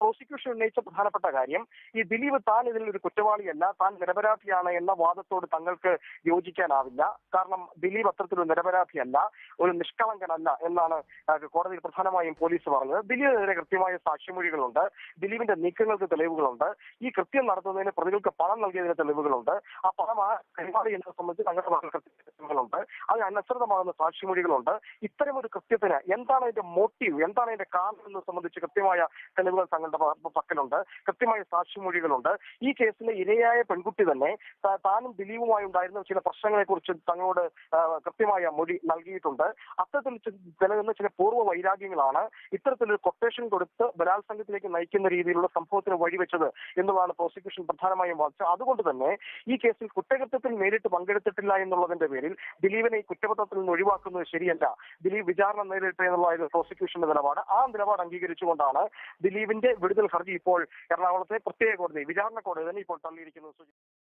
prosecution ഉന്നയിച്ച പ്രധാനപ്പെട്ട കാര്യം ഈ ദിലീപ് താൻ ഇതിൽ ഒരു കുറ്റവാളിയല്ല താൻ നിരപരാധിയാണ് എന്ന വാദത്തോട് തങ്ങൾക്ക് യോജിക്കാനാവില്ല കാരണം ദിലീപ് അത്തരത്തിലൊരു നിരപരാധിയല്ല ഒരു നിഷ്കളങ്കനല്ല എന്നാണ് ആ, കോടതിയിൽ പ്രധാനമായും പോലീസ് പറഞ്ഞത് ദിലീപിനെതിരെ കൃത്യമായ സാക്ഷിമൊഴികളുണ്ട് ദിലീപിന്റെ നീക്കങ്ങൾക്ക് തെളിവുകളുണ്ട് ഈ കൃത്യം നടത്തുന്നതിന് പ്രതികൾക്ക് പണം നൽകിയതിന് തെളിവുകളുണ്ട് ആ പണം ആ കൈമാറി എന്നത് സംബന്ധിച്ച് തങ്ങളുടെ ഭാഗത്ത് കൃത്യമായ തെളിവുകളുണ്ട് അതിന് അനശ്രിതമാകുന്ന സാക്ഷിമൊഴികളുണ്ട് ഇത്തരം ഒരു കൃത്യത്തിന് എന്താണ് അതിന്റെ മോട്ടീവ് എന്താണ് അതിന്റെ കാരണം എന്നത് സംബന്ധിച്ച് കൃത്യമായ തെളിവുകൾ തങ്ങളുടെ പ- പക്കലുണ്ട് കൃത്യമായ സാക്ഷിമൊഴികളുണ്ട് ഈ കേസിലെ ഇരയായ പെൺകുട്ടി തന്നെ താ- താനും ദിലീപുമായി ഉണ്ടായിരുന്ന ചില പ്രശ്നങ്ങളെ കുറിച്ച് തങ്ങളോട് ആ, കൃത്യമായ മൊഴി നൽകിയിട്ടുണ്ട് അത്തരത്തിൽ ചി- നിലനിന്ന ചില പൂർവ്വ വൈരാഗ്യങ്ങളാണ് ഇത്തരത്തിലൊരു കൊട്ടേഷൻ കൊടുത്ത് ബലാത്സംഗത്തിലേക്ക് നയിക്കുന്ന രീതിയിലുള്ള സംഭവത്തിന് വഴിവെച്ചത് എന്നുള്ളതാണ് പ്രോസിക്യൂഷൻ പ്രധാനമായും വാദിച്ചത് അതുകൊണ്ട് തന്നെ ഈ കേസിൽ കുറ്റകൃത്യത്തിൽ നേരിട്ട് പങ്കെടുത്തിട്ടില്ല എന്നുള്ളതിന്റെ പേരിൽ ദിലീപിനെ ഈ കുറ്റപത്രത്തിൽ നിന്ന് ഒഴിവാക്കുന്നത് ശരിയല്ല ദിലീപ് വിചാരണ നേരിട്ടെ എന്നുള്ളതായിരുന്നു പ്രോസിക്യൂഷന്റെ നിലപാട് ആ നിലപാട് അംഗീകരിച്ചുകൊണ്ടാണ് ദിലീപിന്റെ വിടുതൽ ഹർജി ഇപ്പോൾ എറണാകുളത്തെ പ്രത്യേക കോടതി വിചാരണ കോടതി തന്നെ ഇപ്പോൾ തള്ളിയിരിക്കുന്നത്